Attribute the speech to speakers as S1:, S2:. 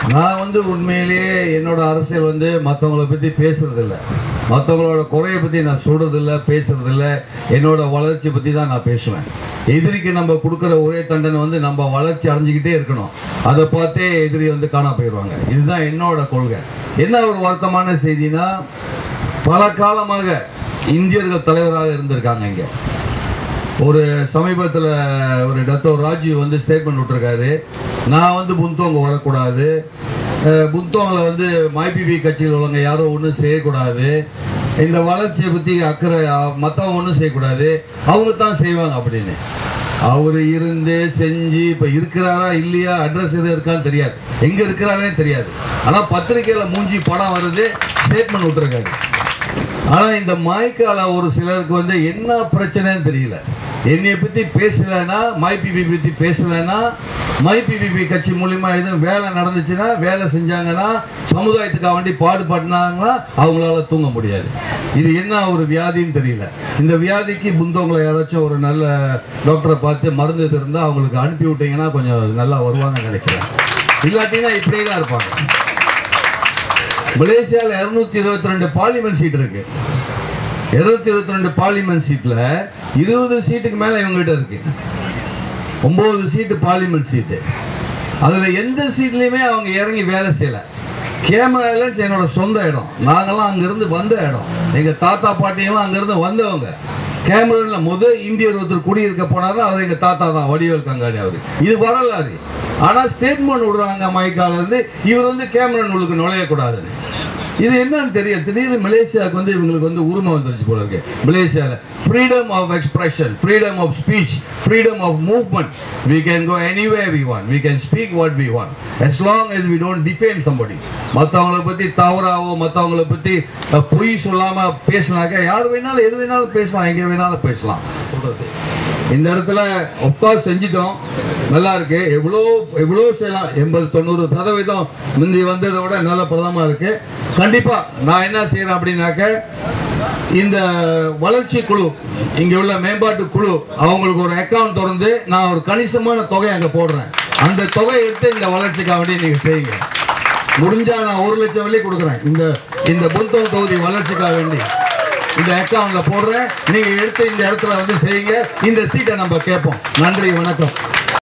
S1: நான் வந்து உண்மையிலேயே என்னோட அரசியல் வந்து மற்றவங்கள பற்றி பேசுறதில்ல மற்றவங்களோட குறையை பற்றி நான் சொல்றதில்ல பேசுறதில்ல என்னோட வளர்ச்சி பற்றி தான் நான் பேசுவேன் எதிரிக்கு நம்ம கொடுக்குற ஒரே தண்டனை வந்து நம்ம வளர்ச்சி அடைஞ்சிக்கிட்டே இருக்கணும் அதை பார்த்தே எதிரி வந்து காணா போயிடுவாங்க இதுதான் என்னோட கொள்கை என்ன ஒரு வருத்தமான செய்தினா பல காலமாக இந்தியர்கள் தலைவராக இருந்திருக்காங்க இங்கே ஒரு சமீபத்தில் ஒரு டத்தோ ராஜீவ் வந்து ஸ்டேட்மெண்ட் விட்டுருக்காரு நான் வந்து புந்தோங்க வரக்கூடாது அஹ் புந்தோங்களை வந்து மைபிபி கட்சியில் உள்ளவங்க யாரும் ஒன்றும் செய்யக்கூடாது இந்த வளர்ச்சியை பற்றி அக்கறை மற்றவங்க ஒன்றும் செய்யக்கூடாது அவங்க தான் செய்வாங்க அப்படின்னு அவர் இருந்து செஞ்சு இப்போ இருக்கிறாரா இல்லையா அட்ரஸ் எதுவும் இருக்கான்னு தெரியாது எங்கே இருக்கிறாரே தெரியாது ஆனால் பத்திரிக்கையில் மூஞ்சி படம் வருது ஸ்டேட்மெண்ட் விட்டுருக்காரு ஆனா இந்த மாய்க்கால ஒரு சிலருக்கு வந்து என்ன பிரச்சனைன்னு தெரியல என்னைய பத்தி பேசலைன்னா மைபிபி பத்தி பேசலைன்னா மைபிபி கட்சி மூலியமா எதுவும் வேலை நடந்துச்சுன்னா வேலை செஞ்சாங்கன்னா சமுதாயத்துக்காக வேண்டி பாடுபட்டினாங்கன்னா அவங்களால தூங்க முடியாது இது என்ன ஒரு வியாதின்னு தெரியல இந்த வியாதிக்கு புந்தவங்களை யாராச்சும் ஒரு நல்ல டாக்டரை பார்த்து மருந்து இது இருந்தால் அவங்களுக்கு அனுப்பி விட்டீங்கன்னா கொஞ்சம் நல்லா வருவாங்க நினைக்கிறேன் இல்லாட்டினா இப்படியே தான் இருப்பாங்க மலேசியாவில் இருநூத்தி இருபத்தி ரெண்டு பார்லிமெண்ட் சீட் இருக்கு இருநூத்தி இருபத்தி ரெண்டு பார்லிமெண்ட் சீட்ல இருபது சீட்டுக்கு மேல இவங்ககிட்ட இருக்கு ஒன்பது சீட்டு பார்லிமெண்ட் சீட்டு அதுல எந்த சீட்லயுமே அவங்க இறங்கி வேலை செய்யல கேமரால என்னோட சொந்த இடம் நாங்கெல்லாம் அங்கிருந்து வந்த இடம் எங்க தாத்தா பாட்டியெல்லாம் அங்கிருந்து வந்தவங்க கேமரால முதல் இந்தியர் ஒருத்தர் குடியிருக்க போனாரு அவர் எங்க தாத்தா தான் வடிவேல் கங்காடி அவரு இது வரலாறு ஆனா ஸ்டேட்மெண்ட் விடுறாங்க மைக்கால இருந்து இவர் வந்து கேமரா நூலுக்கு நுழையக்கூடாதுன்னு இது என்னன்னு தெரியும் திடீர்னு மலேசியாவுக்கு வந்து இவங்களுக்கு வந்து உரிமை வந்துருச்சு போல இருக்கு மலேசியாவில் freedom of expression freedom of speech freedom of movement we can go anyway we want we can speak what we want as long as we don't defame somebody மற்றவங்கள பற்றி தவறாவோ மற்றவங்கள பற்றி அஹ், பொய் சொல்லாமல் பேசினாக்க யார் வேணாலும் எது வேணாலும் பேசலாம் எங்கே வேணாலும் பேசலாம் சொல்றது இந்த இடத்துல ஒப்காஸ் செஞ்சிட்டோம் நல்லா இருக்கு எவ்வளோ எவ்வளோ செய்யலாம் எண்பது தொண்ணூறு சதவீதம் முந்தி வந்ததை விட நல்ல பிரதமாக இருக்கு கண்டிப்பா நான் என்ன செய்யறேன் அப்படின்னாக்க இந்த வளர்ச்சி குழு இங்க உள்ள மேம்பாட்டு குழு அவங்களுக்கு ஒரு அக்கவுண்ட் திறந்து நான் ஒரு கணிசமான தொகை அங்க போடுறேன் அந்த தொகையை எடுத்து இந்த வளர்ச்சிக்காக வேண்டி நீங்க செய்யுங்க முடிஞ்சா நான் ஒரு லட்சம் வெள்ளி கொடுக்குறேன் இந்த இந்த புந்தோம் தொகுதி வளர்ச்சிக்காக வேண்டி இந்த அக்கவுண்ட்ல போடுறேன் நீங்க எடுத்து இந்த இடத்துல வந்து செய்யுங்க இந்த சீட்டை நம்ம கேட்போம் நன்றி வணக்கம்